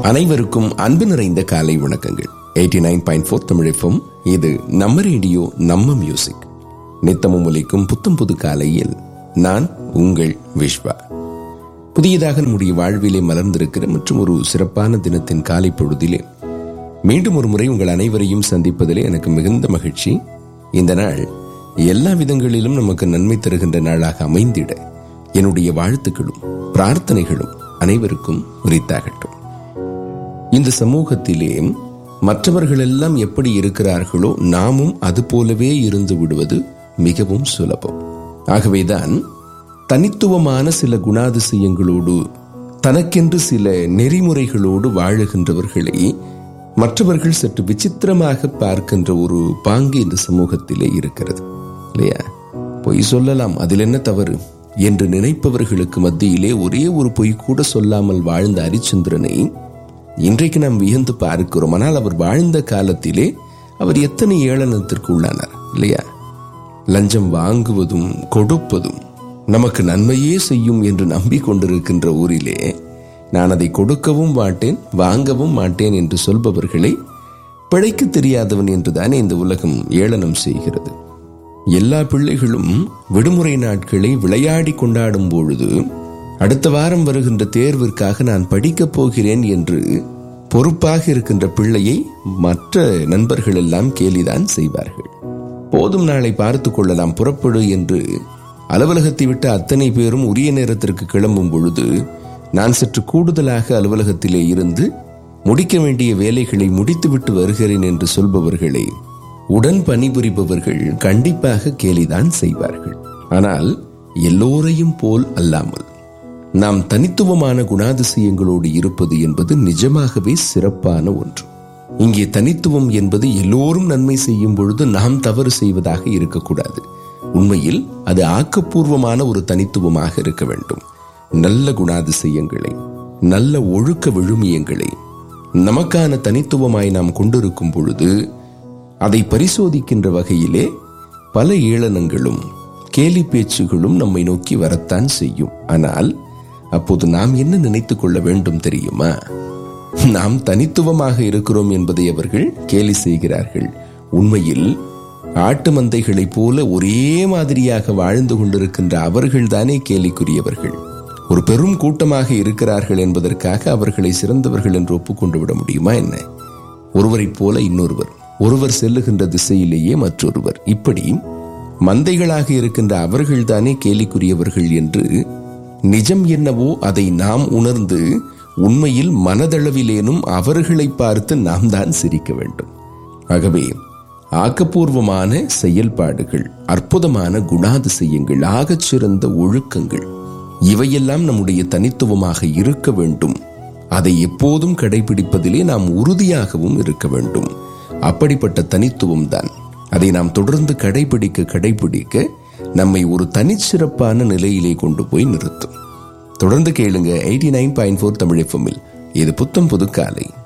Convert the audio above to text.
அனைவருக்கும் அன்பு நிறைந்த காலை வணக்கங்கள் எயிட்டி நைன் பாயிண்ட் ஃபோர் தமிழகம் இது நம்ம ரேடியோ நம்ம மியூசிக் நித்தமும் ஒலிக்கும் புத்தம் புது காலையில் நான் உங்கள் விஸ்வா புதியதாக நம்முடைய வாழ்விலே மலர்ந்திருக்கிற மற்றும் ஒரு சிறப்பான தினத்தின் காலை பொழுதிலே மீண்டும் ஒரு முறை உங்கள் அனைவரையும் சந்திப்பதிலே எனக்கு மிகுந்த மகிழ்ச்சி இந்த நாள் எல்லா விதங்களிலும் நமக்கு நன்மை தருகின்ற நாளாக அமைந்திட என்னுடைய வாழ்த்துக்களும் பிரார்த்தனைகளும் அனைவருக்கும் உரித்தாகட்டும் இந்த சமூகத்திலே மற்றவர்கள் எல்லாம் எப்படி இருக்கிறார்களோ நாமும் அது போலவே இருந்து விடுவது மிகவும் சுலபம் ஆகவேதான் தனித்துவமான சில குணாதிசயங்களோடு தனக்கென்று சில நெறிமுறைகளோடு வாழுகின்றவர்களை மற்றவர்கள் சற்று விசித்திரமாக பார்க்கின்ற ஒரு பாங்கு இந்த சமூகத்திலே இருக்கிறது இல்லையா பொய் சொல்லலாம் அதில் என்ன தவறு என்று நினைப்பவர்களுக்கு மத்தியிலே ஒரே ஒரு பொய் கூட சொல்லாமல் வாழ்ந்த ஹரிச்சந்திரனை இன்றைக்கு நாம் வியந்து பார்க்கிறோம் ஆனால் அவர் வாழ்ந்த காலத்திலே அவர் எத்தனை ஏளனத்திற்கு உள்ளானார் இல்லையா லஞ்சம் வாங்குவதும் கொடுப்பதும் நமக்கு நன்மையே செய்யும் என்று நம்பிக்கொண்டிருக்கின்ற ஊரிலே நான் அதை கொடுக்கவும் மாட்டேன் வாங்கவும் மாட்டேன் என்று சொல்பவர்களை பிழைக்க தெரியாதவன் என்றுதானே இந்த உலகம் ஏளனம் செய்கிறது எல்லா பிள்ளைகளும் விடுமுறை நாட்களை விளையாடி கொண்டாடும் பொழுது அடுத்த வாரம் வருகின்ற தேர்விற்காக நான் படிக்கப் போகிறேன் என்று பொறுப்பாக இருக்கின்ற பிள்ளையை மற்ற நண்பர்கள் எல்லாம் கேலிதான் செய்வார்கள் போதும் நாளை பார்த்து கொள்ளலாம் புறப்படு என்று அலுவலகத்தை விட்டு அத்தனை பேரும் உரிய நேரத்திற்கு கிளம்பும் பொழுது நான் சற்று கூடுதலாக அலுவலகத்திலே இருந்து முடிக்க வேண்டிய வேலைகளை முடித்துவிட்டு வருகிறேன் என்று சொல்பவர்களை உடன் பணிபுரிபவர்கள் கண்டிப்பாக கேலிதான் செய்வார்கள் ஆனால் எல்லோரையும் போல் அல்லாமல் நாம் தனித்துவமான குணாதிசயங்களோடு இருப்பது என்பது நிஜமாகவே சிறப்பான ஒன்று இங்கே தனித்துவம் என்பது எல்லோரும் நன்மை செய்யும் பொழுது நாம் தவறு செய்வதாக இருக்கக்கூடாது உண்மையில் அது ஆக்கப்பூர்வமான ஒரு தனித்துவமாக இருக்க வேண்டும் நல்ல குணாதிசயங்களை நல்ல ஒழுக்க விழுமியங்களை நமக்கான தனித்துவமாய் நாம் கொண்டிருக்கும் பொழுது அதை பரிசோதிக்கின்ற வகையிலே பல ஏளனங்களும் கேலி பேச்சுகளும் நம்மை நோக்கி வரத்தான் செய்யும் ஆனால் அப்போது நாம் என்ன நினைத்துக் கொள்ள வேண்டும் தெரியுமா நாம் தனித்துவமாக இருக்கிறோம் என்பதை அவர்கள் கேலி செய்கிறார்கள் உண்மையில் ஆட்டு மந்தைகளைப் போல ஒரே மாதிரியாக வாழ்ந்து கொண்டிருக்கின்ற அவர்கள் தானே கேலிக்குரியவர்கள் ஒரு பெரும் கூட்டமாக இருக்கிறார்கள் என்பதற்காக அவர்களை சிறந்தவர்கள் என்று ஒப்புக்கொண்டு விட முடியுமா என்ன ஒருவரைப் போல இன்னொருவர் ஒருவர் செல்லுகின்ற திசையிலேயே மற்றொருவர் இப்படி மந்தைகளாக இருக்கின்ற அவர்கள்தானே கேலிக்குரியவர்கள் என்று நிஜம் என்னவோ அதை நாம் உணர்ந்து உண்மையில் மனதளவிலேனும் அவர்களை பார்த்து நாம் தான் சிரிக்க வேண்டும் ஆகவே ஆக்கப்பூர்வமான செயல்பாடுகள் அற்புதமான குணாதிசயங்கள் ஆகச் சிறந்த ஒழுக்கங்கள் இவையெல்லாம் நம்முடைய தனித்துவமாக இருக்க வேண்டும் அதை எப்போதும் கடைபிடிப்பதிலே நாம் உறுதியாகவும் இருக்க வேண்டும் அப்படிப்பட்ட தனித்துவம் தான் அதை நாம் தொடர்ந்து கடைபிடிக்க கடைபிடிக்க நம்மை ஒரு தனிச்சிறப்பான நிலையிலே கொண்டு போய் நிறுத்தும் தொடர்ந்து கேளுங்க eighty nine point four Tamil எஃப்எம்மில் இது புத்தம் புது காலை